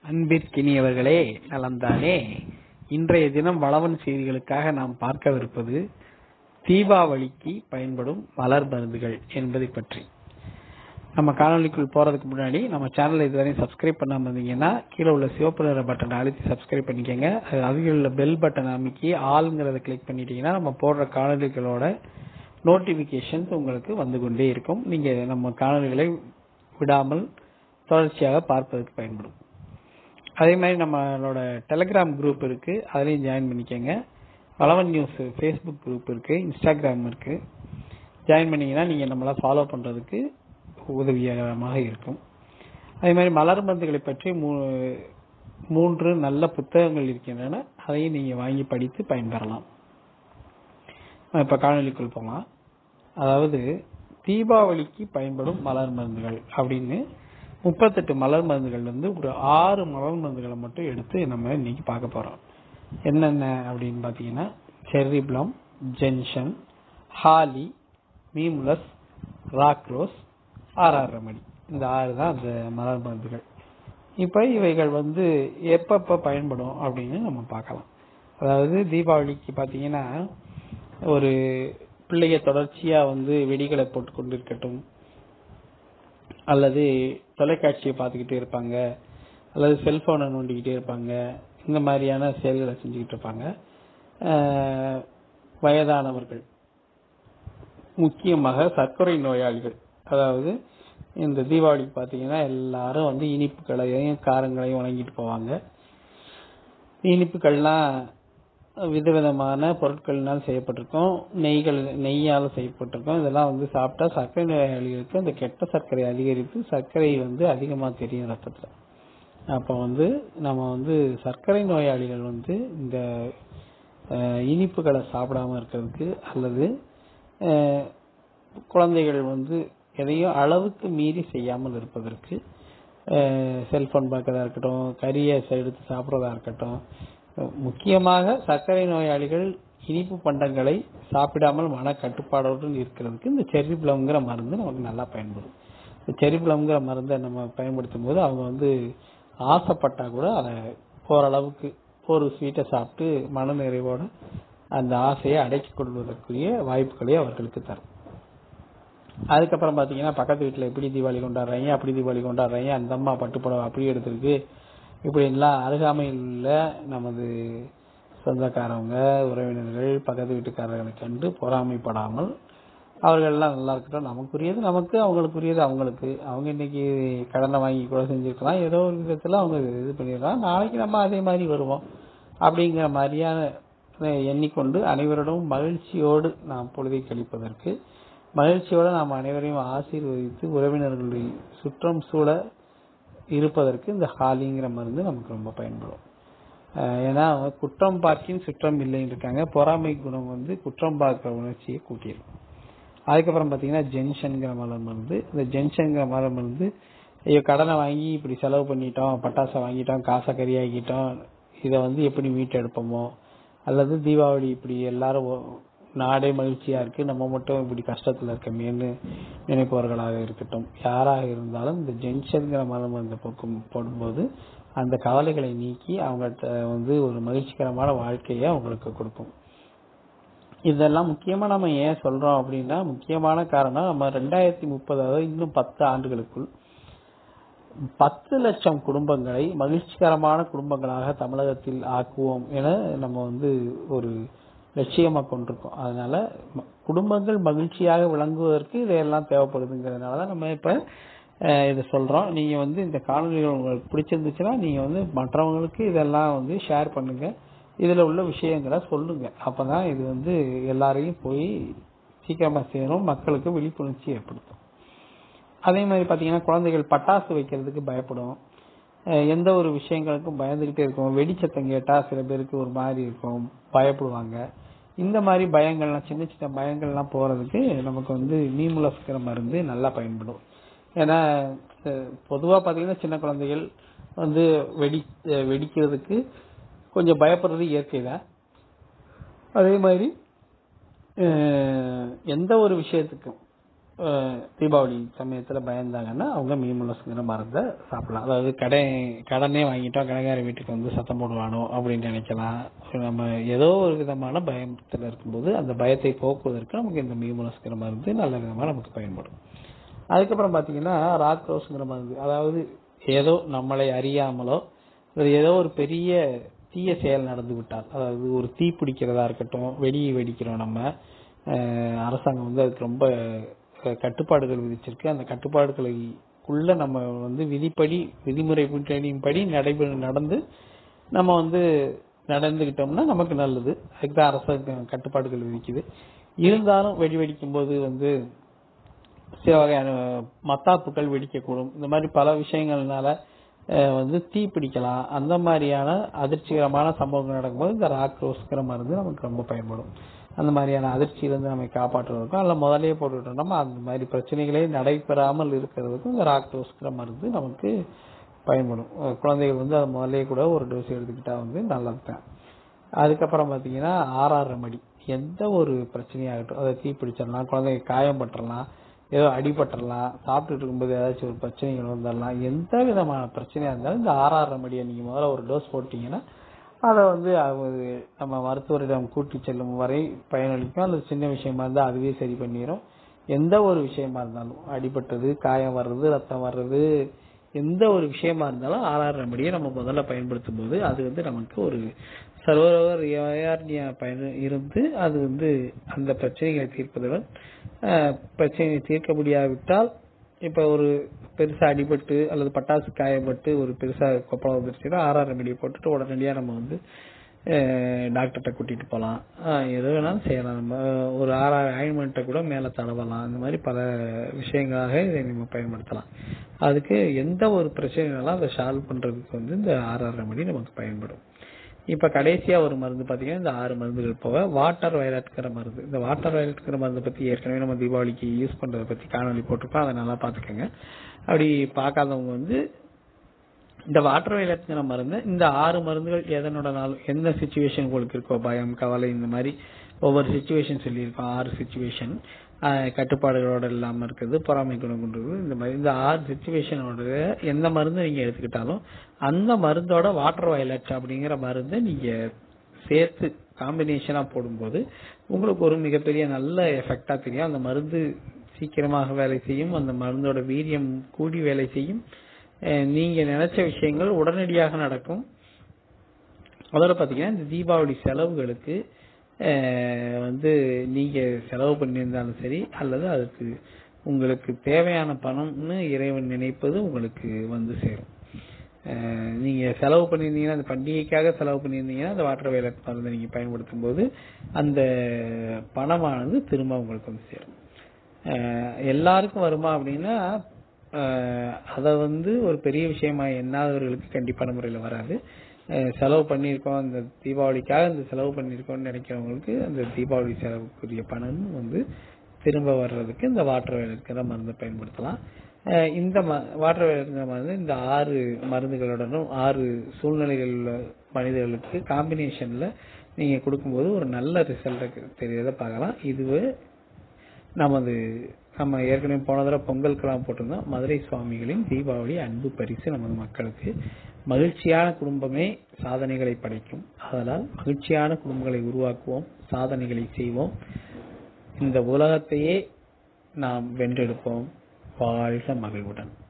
அன்பிற்கினியவர்களே நலம்தானே இன்றைய தினம் வளவன் செய்திகளுக்காக நாம் பார்க்கவிருப்பது தீபாவளிக்கு பயன்படும் மலர் மருந்துகள் என்பதை பற்றி நம்ம காணொலிக்குள் போறதுக்கு முன்னாடி நம்ம சேனலை இதுவரை சப்ஸ்கிரைப் பண்ணாம இருந்தீங்கன்னா கீழே உள்ள சிவப்பு நிற பட்டனை அழுத்தி சப்ஸ்கிரைப் பண்ணிக்கோங்க அது அருகில் உள்ள பெல் பட்டன் அமைக்கி ஆளுங்கிறத கிளிக் பண்ணிட்டீங்கன்னா நம்ம போடுற காணொலிகளோட நோட்டிபிகேஷன்ஸ் உங்களுக்கு வந்து கொண்டே இருக்கும் நீங்க நம்ம காணொலிகளை விடாமல் தொடர்ச்சியாக பார்ப்பதற்கு பயன்படும் அதே மாதிரி நம்மளோட டெலிகிராம் குரூப் இருக்கு அதுலயும் ஜாயின் பண்ணிக்கோங்க வளவன் நியூஸ் ஃபேஸ்புக் குரூப் இருக்கு இன்ஸ்டாகிராம் இருக்கு ஜாயின் பண்ணீங்கன்னா நீங்க நம்மள ஃபாலோ பண்றதுக்கு உதவிகரமாக இருக்கும் அதே மாதிரி மலர் மருந்துகளை பற்றி மூ- மூன்று நல்ல புத்தகங்கள் இருக்கின்றன அதையும் நீங்க வாங்கி படித்து பயன்பெறலாம் இப்ப காணொலிக்குள் போகலாம் அதாவது தீபாவளிக்கு பயன்படும் மலர் மருந்துகள் அப்படின்னு முப்பத்தெட்டு மலர் மருந்துகள் வந்து ஒரு ஆறு மலர் மருந்துகளை மட்டும் எடுத்து நம்ம இன்னைக்கு பார்க்க போறோம் என்னென்ன அப்படின்னு பாத்தீங்கன்னா cherry plum gentian holly mimulus rock rose R R remedy இந்த ஆறு தான் அந்த மலர் மருந்துகள் இப்ப இவைகள் வந்து எப்பப்ப பயன்படும் அப்படின்னு நம்ம பார்க்கலாம் அதாவது தீபாவளிக்கு பாத்தீங்கன்னா ஒரு பிள்ளைய தொடர்ச்சியா வந்து வெடிகளை போட்டு கொண்டிருக்கட்டும் அல்லது தொலைக்காட்சியை பார்த்துக்கிட்டே இருப்பாங்க அல்லது செல்போனை நோண்டிக்கிட்டே இருப்பாங்க இந்த மாதிரியான செயல்களை செஞ்சுக்கிட்டு இருப்பாங்க ஆஹ் வயதானவர்கள் முக்கியமாக சர்க்கரை நோயாளிகள் அதாவது இந்த தீபாவளிக்கு பார்த்தீங்கன்னா எல்லாரும் வந்து இனிப்புகளையும் காரங்களையும் வழங்கிட்டு போவாங்க இனிப்புகள்லாம் விதவிதமான பொருட்கள்னால் செய்யப்பட்டிருக்கும் நெய்கள் நெய்யால் செய்யப்பட்டிருக்கும் இதெல்லாம் வந்து சாப்பிட்டா சர்க்கரை நோயாளிகளுக்கு இந்த கெட்ட சர்க்கரை அதிகரித்து சர்க்கரை வந்து அதிகமா தெரியும் ரத்தத்துல அப்ப வந்து நம்ம வந்து சர்க்கரை நோயாளிகள் வந்து இந்த அஹ், இனிப்புகளை சாப்பிடாம இருக்கிறதுக்கு அல்லது அஹ், குழந்தைகள் வந்து எதையும் அளவுக்கு மீறி செய்யாமல் இருப்பதற்கு செல்போன் பார்க்கறதா இருக்கட்டும் கறியை எடுத்து சாப்பிட்றதா இருக்கட்டும் முக்கியமாக சர்க்கரை நோயாளிகள் இனிப்பு பண்டங்களை சாப்பிடாமல் மன கட்டுப்பாடோடு இருக்கிறதுக்கு இந்த செர்ரி பிளம்ங்கிற மருந்து நமக்கு நல்லா பயன்படும் இந்த செர்ரி பிளம்ங்கிற மருந்தை நம்ம பயன்படுத்தும் போது அவங்க வந்து ஆசைப்பட்டா கூட அதை ஓரளவுக்கு ஒரு ஸ்வீட்டை சாப்பிட்டு மன நிறைவோட அந்த ஆசையை அடக்கிக் கொள்வதற்குரிய வாய்ப்புகளை அவர்களுக்கு தரும் அதுக்கப்புறம் பாத்தீங்கன்னா பக்கத்து வீட்டுல இப்படி தீபாவளி கொண்டாடுறாங்க அப்படி தீபாவளி கொண்டாடுறாங்க அந்த அம்மா பட்டு புடவை அப்படி எடுத்திருக்கு இப்படி எல்லாம் அருகாமையில் உள்ள நமது சொந்தக்காரவங்க உறவினர்கள் பக்கத்து வீட்டுக்காரர்களை கண்டு பொறாமைப்படாமல் அவர்கள் எல்லாம் நல்லா இருக்கட்டும் நமக்குரியது நமக்கு அவங்களுக்குரியது அவங்களுக்கு அவங்க இன்னைக்கு கடனை வாங்கி கூட செஞ்சிருக்கலாம் ஏதோ ஒரு விதத்துல அவங்க இது பண்ணிருக்கலாம் நாளைக்கு நம்ம அதே மாதிரி வருவோம் அப்படிங்கிற மாதிரியான எண்ணிக்கொண்டு அனைவரிடம் மகிழ்ச்சியோடு நாம் பொழுதை கழிப்பதற்கு மகிழ்ச்சியோடு நாம் அனைவரையும் ஆசீர்வதித்து உறவினர்களுடைய சுற்றம் சூழ இருப்பதற்கு இந்த ஹாலிங்கிற மருந்து நமக்கு ரொம்ப பயன்படும் அஹ் ஏன்னா குற்றம் பார்க்கின் சுற்றம் இல்லைன்னு இருக்காங்க பொறாமை குணம் வந்து குற்றம் பார்க்கிற உணர்ச்சியை கூட்டிடும் அதுக்கப்புறம் பாத்தீங்கன்னா ஜென்ஷன்ங்கிற மலர் மருந்து இந்த ஜென்ஷன்ங்கிற மலர் மருந்து ஐயோ கடனை வாங்கி இப்படி செலவு பண்ணிட்டோம் பட்டாசை வாங்கிட்டோம் காசை கறியாக்கிட்டோம் இதை வந்து எப்படி மீட்டெடுப்போமோ அல்லது தீபாவளி இப்படி எல்லாரும் ஒ- நாடே மகிழ்ச்சியா இருக்கு நம்ம மட்டும் இப்படி கஷ்டத்துல இருக்கமேன்னு நினைப்பவர்களாக இருக்கட்டும் யாராக இருந்தாலும் இந்த ஜென்ஷன்ங்கிற மலம் மருந்து போக்கும் போடும்போது அந்த கவலைகளை நீக்கி அவங்கள்ட்ட வந்து ஒரு மகிழ்ச்சிகரமான வாழ்க்கையை அவங்களுக்கு கொடுக்கும் இதெல்லாம் முக்கியமா நம்ம ஏன் சொல்றோம் அப்படின்னா முக்கியமான காரணம் நம்ம ரெண்டாயிரத்தி முப்பது அதாவது இன்னும் பத்து ஆண்டுகளுக்குள் பத்து லட்சம் குடும்பங்களை மகிழ்ச்சிகரமான குடும்பங்களாக தமிழகத்தில் ஆக்குவோம் என நம்ம வந்து ஒரு லட்சியமா கொண்டிருக்கோம் அதனால ம- குடும்பங்கள் மகிழ்ச்சியாக விளங்குவதற்கு இதையெல்லாம் தேவைப்படுதுங்கிறதுனால தான் நம்ம இப்ப அஹ், இதை சொல்றோம் நீங்க வந்து இந்த காணொலிகள் உங்களுக்கு பிடிச்சிருந்துச்சுன்னா நீங்க வந்து மற்றவங்களுக்கு இதெல்லாம் வந்து ஷேர் பண்ணுங்க இதுல உள்ள விஷயங்களை சொல்லுங்க அப்பதான் இது வந்து எல்லாரையும் போய் சீக்கிரமா சேரும் மக்களுக்கு விழிப்புணர்ச்சி ஏற்படுத்தும் அதே மாதிரி பாத்தீங்கன்னா குழந்தைகள் பட்டாசு வைக்கிறதுக்கு பயப்படும் அஹ் எந்த ஒரு விஷயங்களுக்கும் பயந்துகிட்டே இருக்கும் வெடிச்சத்தம் கேட்டா சில பேருக்கு ஒரு மாதிரி இருக்கும் பயப்படுவாங்க இந்த மாதிரி பயங்கள்லாம் சின்ன சின்ன பயங்கள்லாம் போறதுக்கு நமக்கு வந்து நீமுலஸ்கிற மருந்து நல்லா பயன்படும் ஏன்னா அஹ் பொதுவா பாத்தீங்கன்னா சின்ன குழந்தைகள் வந்து வெடி அஹ் வெடிக்கிறதுக்கு கொஞ்சம் பயப்படுறது இயற்கை தான் அதே மாதிரி அஹ் எந்த ஒரு விஷயத்துக்கும் அஹ், தீபாவளி சமயத்துல பயந்தாங்கன்னா அவங்க மீமுலஸ்ங்கிற மருந்தை சாப்பிடலாம் அதாவது கடை கடனே வாங்கிட்டோம் கடைக்கார வீட்டுக்கு வந்து சத்தம் போடுவானோ அப்படின்னு நினைக்கலாம் நம்ம ஏதோ ஒரு விதமான பயத்துல இருக்கும்போது அந்த பயத்தை போக்குவதற்கு நமக்கு இந்த மீமுலஸ்ங்கிற மருந்து நல்ல விதமா நமக்கு பயன்படும் அதுக்கப்புறம் பாத்தீங்கன்னா ராக்ரோஸ்ங்கிற மருந்து அதாவது ஏதோ நம்மளை அறியாமலோ அல்லது ஏதோ ஒரு பெரிய தீய செயல் நடந்து விட்டால் அதாவது ஒரு தீ பிடிக்கிறதா இருக்கட்டும் வெடியை வெடிக்கிறோம் நம்ம அஹ் அரசாங்கம் வந்து அதுக்கு ரொம்ப அஹ், கட்டுப்பாடுகள் விதிச்சிருக்கு அந்த கட்டுப்பாடுகளுக்குள்ள நம்ம வந்து விதிப்படி விதிமுறை படி நடைபெற நடந்து நம்ம வந்து நடந்துகிட்டோம்னா நமக்கு நல்லது அதுக்கு தான் அரசாங்கம் கட்டுப்பாடுகள் விதிக்குது இருந்தாலும் வெடி வெடிக்கும் போது வந்து சில வகையான மத்தாப்புகள் வெடிக்கக்கூடும் இந்த மாதிரி பல விஷயங்கள்னால அஹ், வந்து தீ பிடிக்கலாம் அந்த மாதிரியான அதிர்ச்சிகரமான சம்பவங்கள் நடக்கும்போது இந்த ராக்ரோஸ்கிற மருந்து நமக்கு ரொம்ப பயன்படும் அந்த மாதிரியான அதிர்ச்சியிலிருந்து நம்மை காப்பாற்றுவதற்கும் அல்ல முதல்லயே போட்டுக்கிட்டோம்னா அந்த மாதிரி பிரச்சனைகளே நடைபெறாமல் இருக்கிறதுக்கும் இந்த ராக்ரோஸ்கிற மருந்து நமக்கு பயன்படும் அஹ், குழந்தைகள் வந்து அது முதல்லயே கூட ஒரு டோஸ் எடுத்துக்கிட்டா வந்து நல்லது தான் அதுக்கப்புறம் பாத்தீங்கன்னா ஆர்ஆர் ரெமடி எந்த ஒரு பிரச்சனையாகட்டும் அதை தீ பிடிச்சிடலாம் குழந்தைங்க காயம் பட்டுறலாம் ஏதோ அடிபட்டுறலாம் சாப்பிட்டுட்டு இருக்கும்போது ஏதாச்சும் ஒரு பிரச்சனைகள் வந்துடலாம் எந்த விதமான பிரச்சனையா இருந்தாலும் இந்த ஆர்ஆர் ரெமடியை நீங்க முதல்ல ஒரு டோஸ் போட்டீங்கன்னா அதை வந்து அது நம்ம மருத்துவரிடம் கூட்டி செல்லும் வரை பயனளிக்கும் அல்லது சின்ன விஷயமா இருந்தால் அதுவே சரி பண்ணிடும் எந்த ஒரு விஷயமா இருந்தாலும் அடிபட்டது காயம் வர்றது ரத்தம் வர்றது எந்த ஒரு விஷயமா இருந்தாலும் ஆர்ஆர் ரெமடியை நம்ம முதல்ல பயன்படுத்தும் போது அது வந்து நமக்கு ஒரு சர்வரோக ரியார்னியா பயன் இருந்து அது வந்து அந்த பிரச்சனைகளை தீர்ப்பதுடன் அஹ், பிரச்சனையை தீர்க்க முடியாவிட்டால் இப்ப ஒரு பெருசா அடிபட்டு அல்லது பட்டாசு காயப்பட்டு ஒரு பெருசா கொப்பளம் வந்துருச்சுன்னா ஆர்ஆர் ரெமடியை போட்டுட்டு உடனடியா நம்ம வந்து அஹ், டாக்டர்கிட்ட கூட்டிட்டு போகலாம் அஹ், எது வேணாலும் செய்யலாம் நம்ம அஹ், ஒரு ஆர்ஆர் ஆயின்மெண்ட்டை கூட மேல தடவலாம் இந்த மாதிரி பல விஷயங்களாக இதை நம்ம பயன்படுத்தலாம் அதுக்கு எந்த ஒரு பிரச்சனைனாலும் அதை சால்வ் பண்றதுக்கு வந்து இந்த ஆர்ஆர் ரெமடி நமக்கு பயன்படும் இப்ப கடைசியா ஒரு மருந்து பாத்தீங்கன்னா இந்த ஆறு மருந்துகள் போக வாட்டர் வயலட்ங்கிற மருந்து இந்த வாட்டர் வயலட்ங்கிற மருந்து பத்தி ஏற்கனவே நம்ம தீபாவளிக்கு யூஸ் பண்றதை பத்தி காணொலி போட்டிருக்கோம் அதை நல்லா பாத்துக்கோங்க அப்படி பார்க்காதவங்க வந்து இந்த வாட்டர் வயலட்ங்கிற மருந்து இந்த ஆறு மருந்துகள் எதனோடனாலும் எந்த சுச்சுவேஷன் உங்களுக்கு இருக்கோ பயம் கவலை இந்த மாதிரி ஒவ்வொரு சுச்சுவேஷன் சொல்லியிருக்கோம் ஆறு சுச்சுவேஷன் கட்டுப்பாடுகளோட இல்லாம இருக்குது பொறாமை குணம் கொண்டது இந்த மாதிரி இந்த ஆறு சுச்சுவேஷனோட எந்த மருந்து நீங்க எடுத்துக்கிட்டாலும் அந்த மருந்தோட வாட்டர் வயலட் அப்படிங்கிற மருந்தை நீங்க சேர்த்து காம்பினேஷனா போடும்போது உங்களுக்கு ஒரு மிகப்பெரிய நல்ல எஃபெக்டா தெரியும் அந்த மருந்து சீக்கிரமாக வேலை செய்யும் அந்த மருந்தோட வீரியம் கூடி வேலை செய்யும் அஹ் நீங்க நினைச்ச விஷயங்கள் உடனடியாக நடக்கும் அதோட பாத்தீங்கன்னா இந்த தீபாவளி செலவுகளுக்கு அஹ், வந்து நீங்க செலவு பண்ணியிருந்தாலும் சரி அல்லது அதுக்கு உங்களுக்கு தேவையான பணம்னு இறைவன் நினைப்பது உங்களுக்கு வந்து சேரும் அஹ், நீங்க செலவு பண்ணியிருந்தீங்கன்னா அந்த பண்டிகைக்காக செலவு பண்ணியிருந்தீங்கன்னா அந்த வாட்டர் வயலட் மருந்தை நீங்க பயன்படுத்தும் போது அந்த பணமானது திரும்ப உங்களுக்கு வந்து சேரும் அஹ், எல்லாருக்கும் வருமா அப்படின்னா அதை வந்து ஒரு பெரிய விஷயமா எண்ணாதவர்களுக்கு கண்டிப்பான முறையில வராது அஹ் செலவு பண்ணியிருக்கோம் இந்த தீபாவளிக்காக இந்த செலவு பண்ணியிருக்கோம்னு நினைக்கிறவங்களுக்கு அந்த தீபாவளி செலவுக்குரிய பணம் வந்து திரும்ப வர்றதுக்கு இந்த வாட்டர் வேலுக்கிற மருந்தை பயன்படுத்தலாம் அஹ் இந்த வாட்டர் வேலுக்கிற மருந்து இந்த ஆறு மருந்துகளுடனும் ஆறு சூழ்நிலைகள் உள்ள மனிதர்களுக்கு காம்பினேஷன்ல நீங்க கொடுக்கும்போது ஒரு நல்ல ரிசல்ட் தெரியறத பார்க்கலாம் இதுவே நமது நம்ம ஏற்கனவே போன தடவை பொங்கலுக்கெல்லாம் போட்டிருந்தோம் மதுரை சுவாமிகளின் தீபாவளி அன்பு பரிசு நமது மக்களுக்கு மகிழ்ச்சியான குடும்பமே சாதனைகளை படைக்கும் அதனால் மகிழ்ச்சியான குடும்பங்களை உருவாக்குவோம் சாதனைகளை செய்வோம் இந்த உலகத்தையே நாம் வென்றெடுப்போம் வாழ்க மகிழ்வுடன்